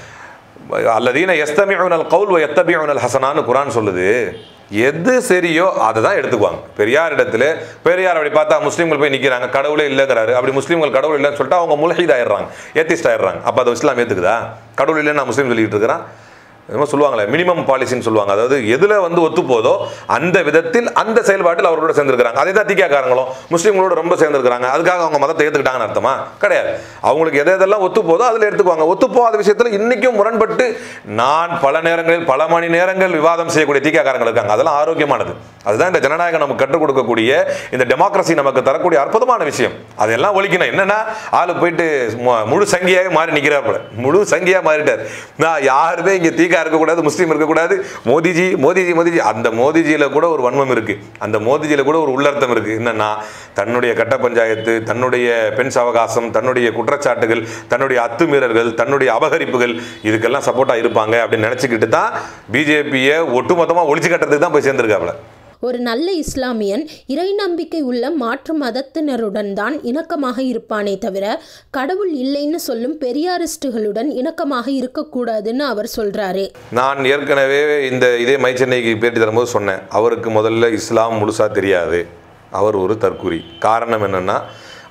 அல்லதீன எஸ்தமிஉனல் கவுல் வ எத்தபிஉனல் ஹசனான்னு குரான் சொல்லுது எது சரியோ அதை தான் எடுத்துக்குவாங்க பெரியார் இடத்துல பெரியார் அப்படி பார்த்தா முஸ்லீம்கள் போய் நிற்கிறாங்க கடவுளே இல்லைங்கிறாரு அப்படி முஸ்லீம்கள் கடவுள் இல்லைன்னு சொல்லிட்டு அவங்க முல்ஹீத் ஆயிடுறாங்க ஏத்திஸ்ட் ஆயிடுறாங்க அப்போ அது இஸ்லாம் ஏற்றுக்குதா கடவுள் இல்லைன்னு நான் முஸ்லீம் சொல்லிட்டு இருக்கிறான் என்னமோ சொல்லுவாங்களே மினிமம் பாலிசின்னு சொல்லுவாங்க அதாவது எதுல வந்து ஒத்து போதோ அந்த விதத்தில் அந்த செயல்பாட்டில் அவர்களோட சேர்ந்துருக்காங்க அதே தான் தீக்காக்காரங்களும் முஸ்லீம்களோட ரொம்ப சேர்ந்துருக்காங்க அதுக்காக அவங்க மதத்தை ஏற்றுக்கிட்டாங்கன்னு அர்த்தமா கிடையாது அவங்களுக்கு எது எதெல்லாம் ஒத்து போதோ அதில் எடுத்துக்குவாங்க ஒத்து போகாத விஷயத்தில் இன்னைக்கும் முரண்பட்டு நான் பல நேரங்களில் பல மணி நேரங்கள் விவாதம் செய்யக்கூடிய தீக்காக்காரங்கள் இருக்காங்க அதெல்லாம் ஆரோக்கியமானது அதுதான் இந்த ஜனநாயகம் நமக்கு கற்றுக் கொடுக்கக்கூடிய இந்த டெமோக்ரஸி நமக்கு தரக்கூடிய அற்புதமான விஷயம் அதெல்லாம் ஒழிக்கணும் என்னன்னா ஆளு போயிட்டு மு- முழு சங்கியாக மாறி நிற்கிறாப்புல முழு சங்கியா மாறிட்டார் நான் யாருமே இங்க தீக்கா இருக்கக்கூடாது முஸ்லீம் இருக்கக்கூடாது மோதிஜி மோதிஜி மோதிஜி அந்த மோதிஜியில கூட ஒரு வன்மம் இருக்கு அந்த மோதிஜியில கூட ஒரு உள்ளர்த்தம் இருக்கு என்னன்னா தன்னுடைய கட்ட பஞ்சாயத்து தன்னுடைய பெண் அவகாசம் தன்னுடைய குற்றச்சாட்டுகள் தன்னுடைய அத்துமீறல்கள் தன்னுடைய அபகரிப்புகள் இதுக்கெல்லாம் சப்போர்ட்டா இருப்பாங்க அப்படின்னு நினைச்சுக்கிட்டு தான் பிஜேபியை ஒட்டுமொத்தமா ஒழிச்சு கட்டுறதுக்கு தான் போய் சேர்ந்திருக்காப்புல ஒரு நல்ல இஸ்லாமியன் இறை நம்பிக்கை உள்ள மாற்று மதத்தினருடன் தான் இணக்கமாக இருப்பானே தவிர கடவுள் இல்லைன்னு சொல்லும் பெரியாரிஸ்டுகளுடன் இணக்கமாக இருக்கக்கூடாதுன்னு அவர் சொல்றாரு நான் ஏற்கனவே இந்த இதே மை சென்னைக்கு பேட்டி தரும்போது சொன்னேன் அவருக்கு முதல்ல இஸ்லாம் முழுசா தெரியாது அவர் ஒரு தற்குறி காரணம் என்னன்னா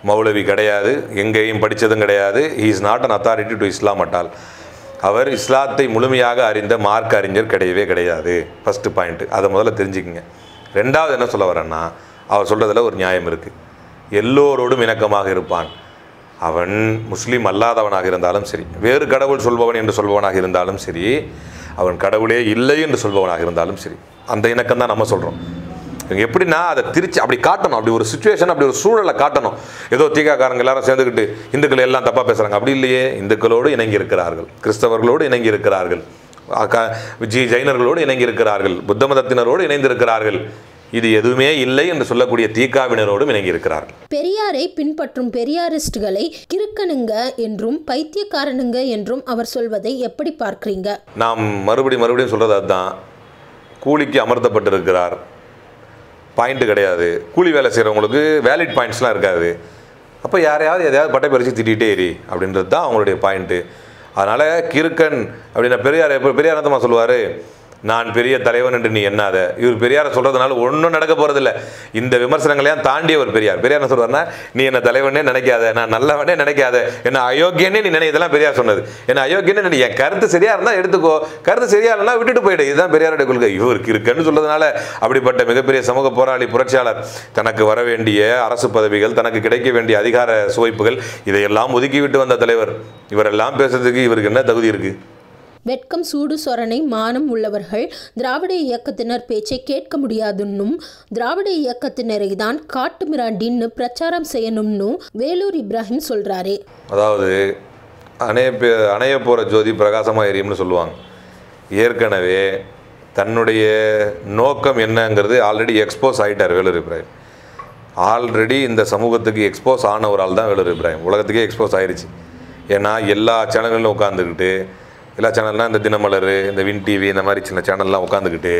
மௌலவி கிடையாது எங்கேயும் படித்ததும் கிடையாது he is not an authority to Islam at all அவர் இஸ்லாத்தை முழுமையாக அறிந்த மார்க் அறிஞர் கிடையவே கிடையாது ஃபஸ்ட்டு பாயிண்ட்டு அதை முதல்ல தெரிஞ்சுக்கங்க ரெண்டாவது என்ன சொல்ல வரேன்னா அவர் சொல்கிறதுல ஒரு நியாயம் இருக்குது எல்லோரோடும் இணக்கமாக இருப்பான் அவன் முஸ்லீம் அல்லாதவனாக இருந்தாலும் சரி வேறு கடவுள் சொல்பவன் என்று சொல்பவனாக இருந்தாலும் சரி அவன் கடவுளே இல்லை என்று சொல்பவனாக இருந்தாலும் சரி அந்த இணக்கம் தான் நம்ம சொல்கிறோம் இவங்க எப்படின்னா அதை திருச்சி அப்படி காட்டணும் அப்படி ஒரு சுச்சுவேஷன் அப்படி ஒரு சூழலை காட்டணும் ஏதோ தீகாக்காரங்க எல்லாரும் சேர்ந்துக்கிட்டு இந்துக்கள் எல்லாம் தப்பாக பேசுகிறாங்க அப்படி இல்லையே இந்துக்களோடு இணங்கி இருக்கிறார்கள் கிறிஸ்தவர்களோடு இணங்கி இருக்கிறார்கள் அக்கா- ஜி ஜைனர்களோடு இணங்கி இருக்கிறார்கள் புத்த மதத்தினரோடு இணைந்திருக்கிறார்கள் இது எதுவுமே இல்லை என்று சொல்லக்கூடிய தீக்காவினரோடும் இணங்கி இருக்கிறார்கள் பெரியாரை பின்பற்றும் பெரியாரிஸ்டுகளை கிறுக்கனுங்க என்றும் பைத்தியக்காரனுங்க என்றும் அவர் சொல்வதை எப்படி பார்க்கறீங்க நாம் மறுபடி மறுபடியும் சொல்கிறது அதுதான் கூலிக்கு அமர்த்தப்பட்டிருக்கிறார் பாயிண்ட் கிடையாது கூலி வேலை செய்கிறவங்களுக்கு வேலிட் பாயிண்ட்ஸ்லாம் இருக்காது அப்போ யாரையாவது எதையாவது பட்டை பறித்து திட்டிகிட்டே இரு அப்படின்றது தான் அவங்களுடைய பாயிண்ட்டு அதனால் கிறுக்கன் அப்படின்னா பெரியார் எப்போ பெரியார் என்னத்தமா சொல்லுவார் நான் பெரிய தலைவன் என்று நீ எண்ணாத இவர் பெரியாரை சொல்கிறதுனால ஒன்றும் நடக்க போகிறதில்ல இந்த விமர்சனங்களையும் தாண்டிய ஒரு பெரியார் பெரியார் என்ன சொல்வார்னா நீ என்ன தலைவனே நினைக்காத நான் நல்லவனே நினைக்காத என்ன அயோக்கியனே நீ நினை இதெல்லாம் பெரியார் சொன்னது என்ன அயோக்கியனே நினை என் கருத்து சரியா இருந்தால் எடுத்துக்கோ கருத்து சரியா இல்லைன்னா விட்டுட்டு போயிடு இதுதான் பெரியாருடைய கொள்கை இவருக்கு இருக்குன்னு சொல்றதுனால அப்படிப்பட்ட மிகப்பெரிய சமூக போராளி புரட்சியாளர் தனக்கு வர வேண்டிய அரசு பதவிகள் தனக்கு கிடைக்க வேண்டிய அதிகார சுவைப்புகள் இதையெல்லாம் ஒதுக்கிவிட்டு வந்த தலைவர் இவரெல்லாம் பேசுறதுக்கு இவருக்கு என்ன தகுதி இருக்கு வெட்கம் சூடு சொரணை மானம் உள்ளவர்கள் திராவிட இயக்கத்தினர் பேச்சை கேட்க முடியாதுன்னும் திராவிட இயக்கத்தினரை தான் காட்டு மிராண்டின்னு பிரச்சாரம் செய்யணும்னு வேலூர் இப்ராஹிம் சொல்றாரே அதாவது அணைய பே அணைய போகிற ஜோதி பிரகாசமாக எரியும்னு சொல்லுவாங்க ஏற்கனவே தன்னுடைய நோக்கம் என்னங்கிறது ஆல்ரெடி எக்ஸ்போஸ் ஆகிட்டார் வேலூர் இப்ராஹிம் ஆல்ரெடி இந்த சமூகத்துக்கு எக்ஸ்போஸ் ஆன ஒரு ஆள் தான் வேலூர் இப்ராஹிம் உலகத்துக்கே எக்ஸ்போஸ் ஆயிருச்சு ஏன்னா எல்லா சேனல்களிலும் உட்காந்துக்கிட்டு எல்லா சேனல்னால் இந்த தினமலர் இந்த வின் டிவி இந்த மாதிரி சின்ன சேனல்லாம் உட்காந்துக்கிட்டு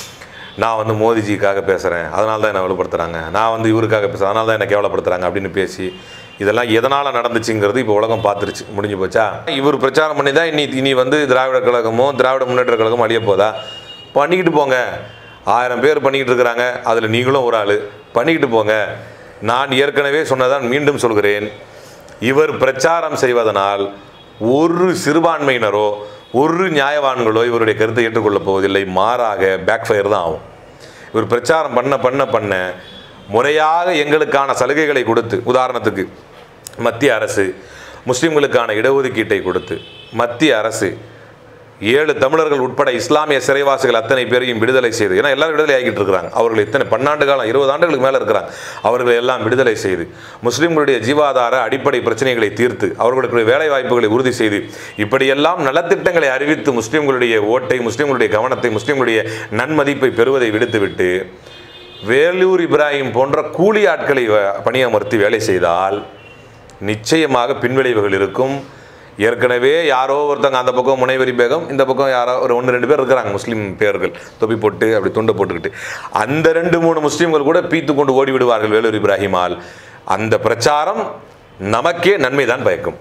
நான் வந்து மோதிஜிக்காக பேசுகிறேன் அதனால தான் என்னை வலுப்படுத்துகிறாங்க நான் வந்து இவருக்காக பேசுகிறேன் அதனால தான் என்னை கேவலப்படுத்துகிறாங்க அப்படின்னு பேசி இதெல்லாம் எதனால் நடந்துச்சுங்கிறது இப்போ உலகம் பார்த்துருச்சு முடிஞ்சு போச்சா இவர் பிரச்சாரம் பண்ணி தான் இனி இனி வந்து திராவிட கழகமோ திராவிட முன்னேற்ற கழகமோ அழிய போதா பண்ணிக்கிட்டு போங்க ஆயிரம் பேர் பண்ணிக்கிட்டு இருக்கிறாங்க அதில் நீங்களும் ஒரு ஆள் பண்ணிக்கிட்டு போங்க நான் ஏற்கனவே சொன்னதான் மீண்டும் சொல்கிறேன் இவர் பிரச்சாரம் செய்வதனால் ஒரு சிறுபான்மையினரோ ஒரு நியாயவான்களோ இவருடைய கருத்தை ஏற்றுக்கொள்ளப் போவதில்லை மாறாக பேக்ஃபயர் தான் ஆகும் இவர் பிரச்சாரம் பண்ண பண்ண பண்ண முறையாக எங்களுக்கான சலுகைகளை கொடுத்து உதாரணத்துக்கு மத்திய அரசு முஸ்லிம்களுக்கான இடஒதுக்கீட்டை கொடுத்து மத்திய அரசு ஏழு தமிழர்கள் உட்பட இஸ்லாமிய சிறைவாசிகள் அத்தனை பேரையும் விடுதலை செய்து ஏன்னா எல்லாரும் விடுதலை ஆகிட்டு இருக்கிறாங்க அவர்கள் இத்தனை பன்னாண்டு காலம் இருபது ஆண்டுகளுக்கு மேலே இருக்கிறாங்க அவர்களை எல்லாம் விடுதலை செய்து முஸ்லிம்களுடைய ஜீவாதார அடிப்படை பிரச்சனைகளை தீர்த்து அவர்களுடைய வேலை வாய்ப்புகளை உறுதி செய்து இப்படியெல்லாம் நலத்திட்டங்களை அறிவித்து முஸ்லிம்களுடைய ஓட்டை முஸ்லிம்களுடைய கவனத்தை முஸ்லிம்களுடைய நன்மதிப்பை பெறுவதை விடுத்துவிட்டு வேலூர் இப்ராஹிம் போன்ற கூலி ஆட்களை வ- பணியமர்த்தி வேலை செய்தால் நிச்சயமாக பின்விளைவுகள் இருக்கும் ஏற்கனவே யாரோ ஒருத்தங்க அந்த பக்கம் முனைவரி பேகம் இந்த பக்கம் யாரோ ஒரு ஒன்று ரெண்டு பேர் இருக்கிறாங்க முஸ்லீம் பேர்கள் தொப்பி போட்டு அப்படி துண்டை போட்டுக்கிட்டு அந்த ரெண்டு மூணு முஸ்லீம்கள் கூட பீத்து கொண்டு ஓடி விடுவார்கள் வேலூர் இப்ராஹிமால் அந்த பிரச்சாரம் நமக்கே நன்மை தான் பயக்கும்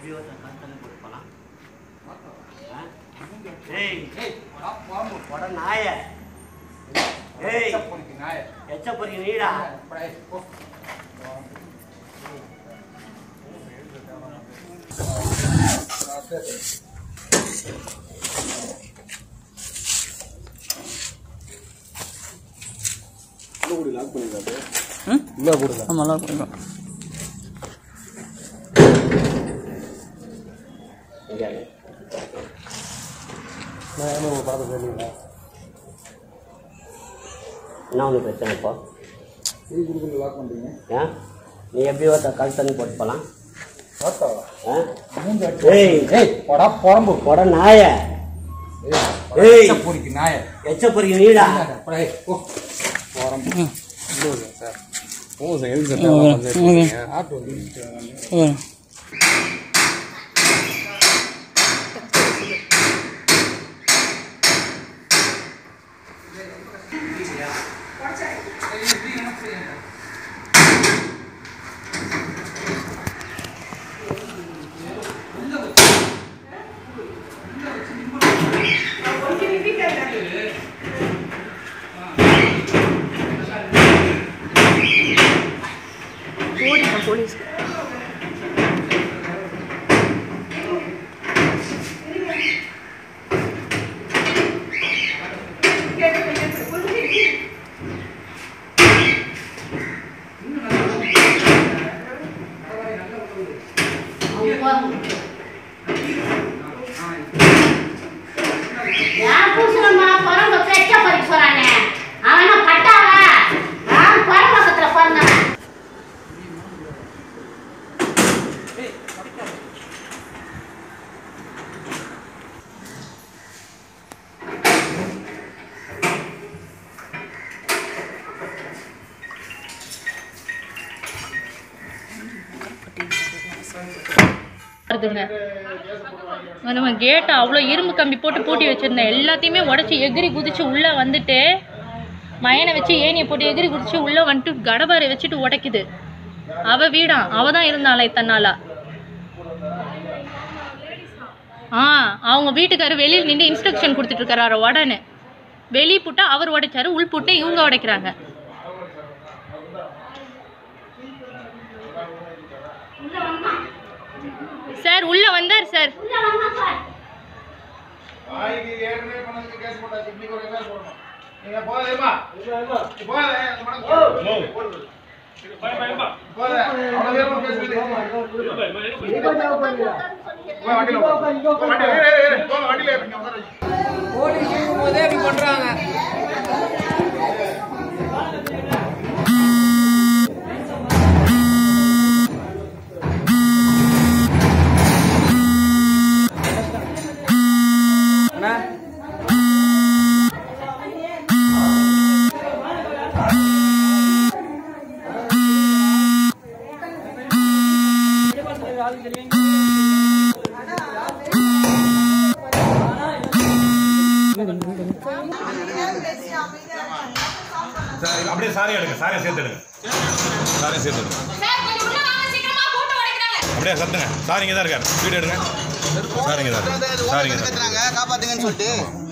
எப்படி ஒருத்தன் கருத்தனை போட்டு போலாம் ஆ? ஏய் போட நாய ஏய் எச்ச பொறிக்க நீடா ஆமாம் லாக் பண்ணிக்கலாம் என்ன ஒன்று பிரச்சனை இப்போ ஏன் நீ எப்படி ஒருத்தன் கருத்தனை போட்டு போலாம் ஆ? ஏய் போடா புறம்பு போட நாய ஏய் பொறிக்கு நாய எச்ச பொறிக்க நீடா யார் பூசணமா பிறந்த பெற்ற பறிக்க போறானே அவன் என்ன பட்டாவா நான் பரமசத்துல பிறந்தவன் வருதுங்க நம்ம கேட்டை அவ்வளோ இரும்பு கம்பி போட்டு பூட்டி வச்சிருந்தேன் எல்லாத்தையுமே உடச்சி எகிரி குதிச்சு உள்ளே வந்துட்டு மயனை வச்சு ஏனியை போட்டு எகிரி குதிச்சு உள்ளே வந்துட்டு கடபாரை வச்சுட்டு உடைக்குது அவ வீடா அவ தான் இருந்தாளா இத்தனை நாளா ஆ அவங்க வீட்டுக்காரர் வெளியில் நின்று இன்ஸ்ட்ரக்ஷன் கொடுத்துட்டு இருக்காரு உடனே வெளியே புட்டா அவர் உடைச்சாரு உள் புட்டை இவங்க உடைக்கிறாங்க சார் உள்ள வந்தார் சார் அப்படியே சாரி எடுங்க சாரியை சேர்த்து எடுங்க சாரியை சேர்த்து எடுங்க அப்படியே சத்துங்க சாரி இங்கே தான் இருக்காரு வீடு எடுங்க சாரி இங்கே தான் இருக்கு. சாரி இங்கே தான் இருக்கு. காப்பாத்துங்கன்னு சொல்லிட்டு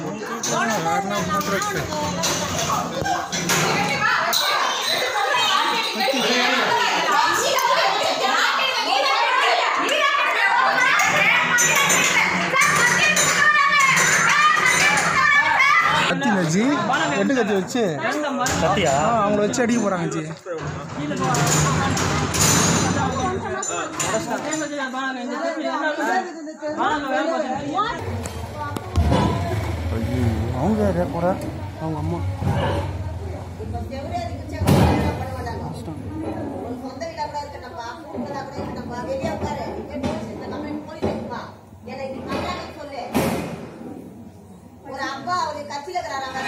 கத்திங்க ஜி எட்டு கத்தி வச்சு கத்தியா அவங்கள வச்சு அடிக்க போறாங்க ஜி அவங்க யாரு கூட அவங்க அம்மா ஒரு அப்பா அவரு கட்சியில இருக்கிறாங்க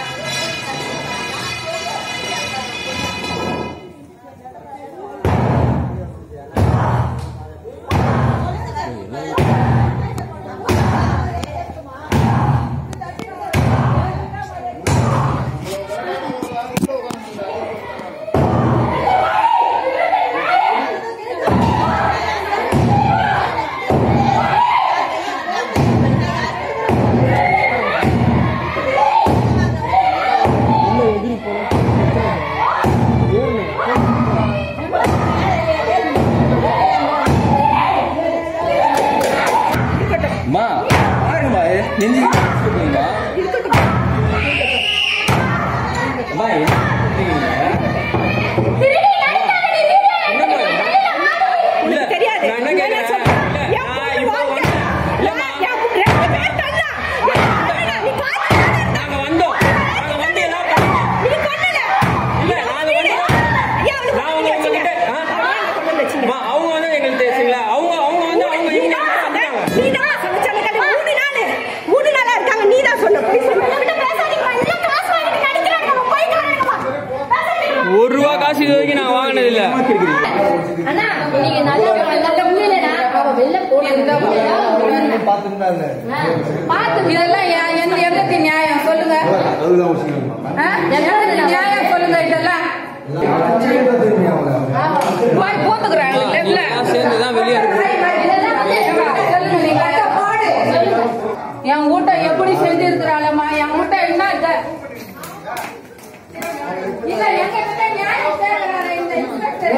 வரைக்கும் நான் வாங்கினது இல்ல அண்ணா நீங்க நல்ல நல்ல முடியலடா அவ வெளில போனது பார்த்து இதெல்லாம் யா- எந்த எங்களுக்கு நியாயம் சொல்லுங்க ஆ? எங்களுக்கு நியாயம் சொல்லுங்க இதெல்லாம் போய் போத்துக்கிறாங்க லெஃப்ட்ல சேர்ந்துதான் வெளியே இதெல்லாம் வந்து சொல்லுங்க நீங்க சொல்லுங்க. என் வீட்டை எப்படி செஞ்சிருக்கிறாளம்மா என் வீட்டை என்ன இது? இல்ல எங்க கிட்ட நியாயம் கேட்கறாரு இந்த இன்ஸ்பெக்டர்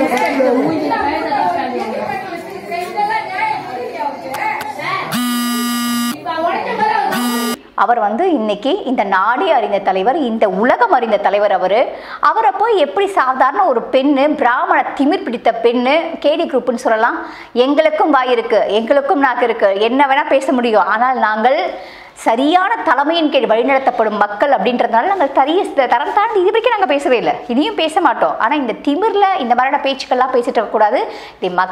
இதெல்லாம் நியாயம் புரியலையா அவருக்கு? இப்ப உடைச்ச மேல அவர் வந்து இன்னைக்கு இந்த நாடே அறிந்த தலைவர் இந்த உலகம் அறிந்த தலைவர் அவர் அவரை போய் எப்படி சாதாரண ஒரு பெண்ணு பிராமண திமிர் பிடித்த பெண்ணு கேடி குரூப்னு சொல்லலாம் எங்களுக்கும் வாய் இருக்கு எங்களுக்கும் நாக்கு இருக்கு என்ன வேணா பேச முடியும் ஆனால் நாங்கள் சரியான தலைமையின் கீழ் வழிநடத்தப்படும் மக்கள் அப்படின்றதுனால நாங்கள் தரிய தரம் தாண்டி இது வரைக்கும் நாங்கள் பேசவே இல்லை இனியும் பேச மாட்டோம் ஆனால் இந்த திமிரில் இந்த மாதிரியான பேச்சுக்கள்லாம் பேசிட்டு இருக்கக்கூடாது இதை மக்